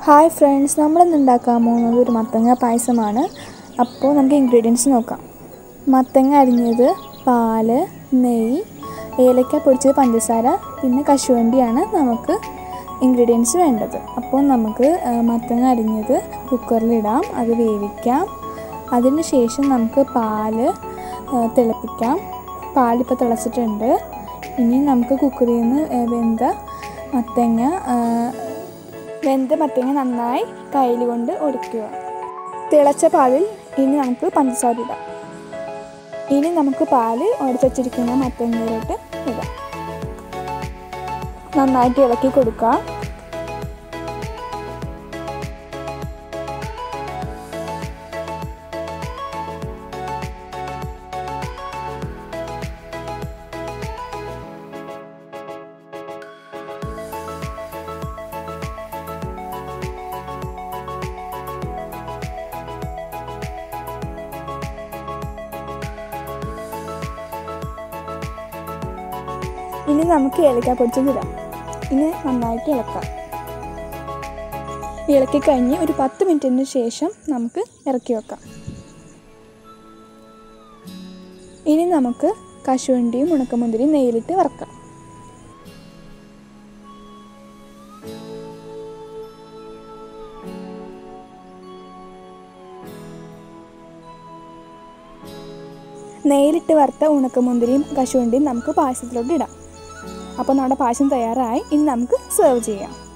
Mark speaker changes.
Speaker 1: hi friends നമ്മളിന്ന് ഉണ്ടാക്കാൻ പോകുന്നത് ഒരു മത്തങ്ങ പായസമാണ് അപ്പോൾ നമുക്ക് ഇൻഗ്രീഡിയൻസ് നോക്കാം മത്തങ്ങ അരിഞ്ഞത് പാല് നെയ്യ് ഏലക്ക പൊടിച്ചത് പഞ്ചസാര പിന്നെ കശുവണ്ടിയാണ് നമുക്ക് ഇൻഗ്രീഡിയൻസ് വേണ്ടത് അപ്പോൾ നമുക്ക് ആ, മത്തങ്ങ അരിഞ്ഞത് കുക്കറിലിടാം അത് വേവിക്കാം അതിന് ശേഷം നമുക്ക് പാല് ആ, തിളപ്പിക്കാം പാലിപ്പോൾ തിളച്ചിട്ടുണ്ട് ഇനി നമുക്ക് കുക്കറിൽ നിന്ന് ആ, വെന്ത മത്തങ്ങ ആ, വെന്ത മത്തങ്ങ നന്നായി കയ്യിൽ കൊണ്ട് ഒടിക്കുക തിളച്ച പാലിൽ ഇനി നമുക്ക് പഞ്ചസാര ഇടാം ഇനി നമുക്ക് പാല് ഉടച്ചിരിക്കുന്ന മത്തങ്ങയിലോട്ട് ഇടാം നന്നായിട്ട് ഇളക്കി കൊടുക്കുക ഇനി നമുക്ക് ഏലക്ക പൊടിച്ചത് ഇടാം ഇനി നന്നായിട്ട് ഇളക്കാം ഇളക്കി കഴിഞ്ഞ് ഒരു പത്ത് മിനിറ്റിന് ശേഷം നമുക്ക് ഇറക്കി വെക്കാം ഇനി നമുക്ക് കശുവണ്ടിയും ഉണക്കമുന്തിരിയും നെയ്യിലിട്ട് വറക്കാം നെയ്യിലിട്ട് വറുത്ത ഉണക്കമുന്തിരിയും കശുവണ്ടിയും നമുക്ക് പായസത്തിലോട്ട് ഇടാം അപ്പോൾ നമ്മുടെ പായസം തയ്യാറായി ഇനി നമുക്ക് സെർവ് ചെയ്യാം